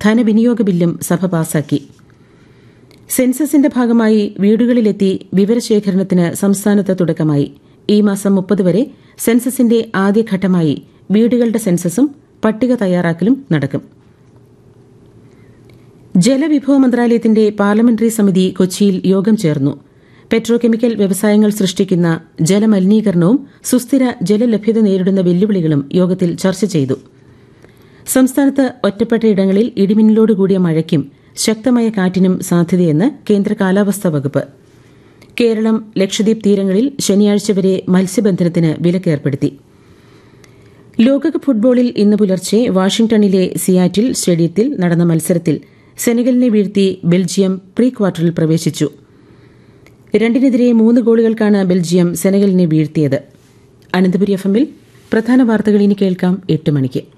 ധനവിനിയോഗ ബില്ലും സഭ പാസാക്കി സെൻസസിന്റെ ഭാഗമായി വീടുകളിലെത്തി വിവരശേഖരണത്തിന് സംസ്ഥാനത്ത് തുടക്കമായി ഈ മാസം മുപ്പത് വരെ സെൻസസിന്റെ ആദ്യഘട്ടമായി വീടുകളുടെ സെൻസസും പട്ടിക തയ്യാറാക്കലും നടക്കും ജലവിഭവ മന്ത്രാലയത്തിന്റെ പാർലമെന്ററി സമിതി കൊച്ചിയിൽ യോഗം ചേർന്നു പെട്രോകെമിക്കൽ വ്യവസായങ്ങൾ സൃഷ്ടിക്കുന്ന ജലമലിനീകരണവും സുസ്ഥിര ജലലഭ്യത നേരിടുന്ന വെല്ലുവിളികളും യോഗത്തിൽ ചർച്ച ചെയ്തു സംസ്ഥാനത്ത് ഒറ്റപ്പെട്ട ഇടങ്ങളിൽ ഇടിമിന്നലോടുകൂടിയ മഴയ്ക്കും ശക്തമായ കാറ്റിനും സാധ്യതയെന്ന് കേന്ദ്ര കാലാവസ്ഥാ വകുപ്പ് കേരളം ലക്ഷദ്വീപ് തീരങ്ങളിൽ ശനിയാഴ്ച വരെ മത്സ്യബന്ധനത്തിന് വിലക്കേർപ്പെടുത്തി ലോകകപ്പ് ഫുട്ബോളിൽ ഇന്ന് പുലർച്ചെ വാഷിംഗ്ടണിലെ സിയാറ്റിൽ സ്റ്റേഡിയത്തിൽ നടന്ന മത്സരത്തിൽ സെനഗലിനെ വീഴ്ത്തി ബെൽജിയം പ്രീ ക്വാർട്ടറിൽ പ്രവേശിച്ചു രണ്ടിനെതിരെ മൂന്ന് ഗോളുകൾക്കാണ് ബെൽജിയം സെനഗലിനെ വീഴ്ത്തിയത് അനന്തപുരി എഫ് എമ്മിൽ പ്രധാന വാർത്തകൾ ഇനി കേൾക്കാം എട്ട് മണിക്ക്